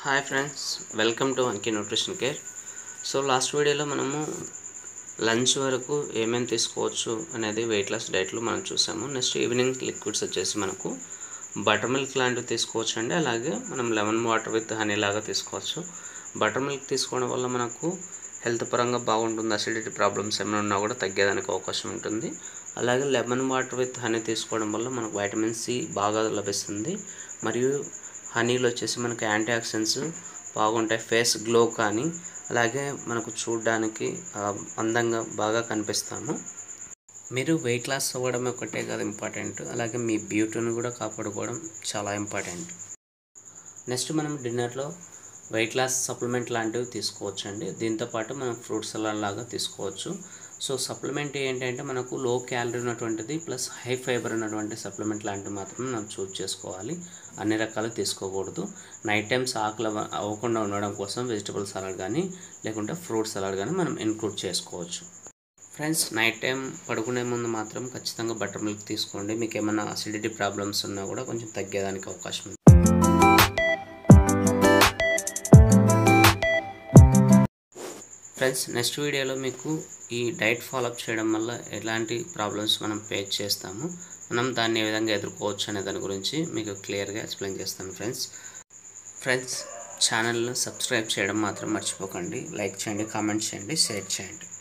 hi friends welcome to Anki nutrition care so last వీడియోలో మనము lunch వరకు ఏమేమి తీసుకోవచ్చు అనేది వెయిట్ లాస్ డైట్లో మనం చూసాము నెక్స్ట్ ఈవినింగ్ లిక్విడ్స్ వచ్చేసి మనకు బటర్ మిల్క్ లాంటివి తీసుకోవచ్చు అండి అలాగే మనం లెమన్ వాటర్ విత్ హనీ లాగా తీసుకోవచ్చు బటర్ మిల్క్ తీసుకోవడం వల్ల మనకు హెల్త్ పరంగా బాగుంటుంది అసిడిటీ ప్రాబ్లమ్స్ ఏమైనా ఉన్నా కూడా తగ్గేదానికి అవకాశం ఉంటుంది అలాగే లెమన్ వాటర్ విత్ హనీ తీసుకోవడం వల్ల మనకు వైటమిన్ సి బాగా లభిస్తుంది మరియు హనీలో వచ్చేసి మనకు యాంటీ ఆక్సిడెంట్స్ బాగుంటాయి ఫేస్ గ్లో కానీ అలాగే మనకు చూడడానికి ఆ, అందంగా బాగా కనిపిస్తాము మీరు వెయిట్ లాస్ అవ్వడం ఒకటే కదా ఇంపార్టెంట్ అలాగే మీ బ్యూటీని కూడా కాపాడుకోవడం చాలా ఇంపార్టెంట్ నెక్స్ట్ మనం డిన్నర్లో వెయిట్ లాస్ సప్లిమెంట్ లాంటివి తీసుకోవచ్చు అండి దీంతోపాటు మనం ఫ్రూట్ సలాడ్ లాగా తీసుకోవచ్చు సో సప్లిమెంట్ ఏంటంటే మనకు లో క్యాలరీ ఉన్నటువంటిది ప్లస్ హై ఫైబర్ ఉన్నటువంటి సప్లిమెంట్ లాంటివి మాత్రమే మనం చూస్ చేసుకోవాలి అన్ని రకాలు తీసుకోకూడదు నైట్ టైమ్స్ ఆకలి అవ- అవ్వకుండా ఉండడం కోసం వెజిటబుల్ సలాడ్ కానీ లేకుంటే ఫ్రూట్ సలాడ్ కానీ మనం ఇంక్లూడ్ చేసుకోవచ్చు ఫ్రెండ్స్ నైట్ టైం పడుకునే ముందు మాత్రం ఖచ్చితంగా బటర్ మిల్క్ తీసుకోండి మీకు ఏమైనా అసిడిటీ ప్రాబ్లమ్స్ ఉన్నా కూడా కొంచెం తగ్గేదానికి అవకాశం ఉంది ఫ్రెండ్స్ నెక్స్ట్ వీడియోలో మీకు ఈ డైట్ ఫాలోఅప్ చేయడం వల్ల ఎలాంటి ప్రాబ్లమ్స్ మనం ఫేస్ చేస్తాము మనం దాన్ని ఏ విధంగా ఎదుర్కోవచ్చు అనే దాని గురించి మీకు క్లియర్గా ఎక్స్ప్లెయిన్ చేస్తాను ఫ్రెండ్స్ ఫ్రెండ్స్ ఛానల్ను సబ్స్క్రైబ్ చేయడం మాత్రం మర్చిపోకండి లైక్ చేయండి కామెంట్ చేయండి షేర్ చేయండి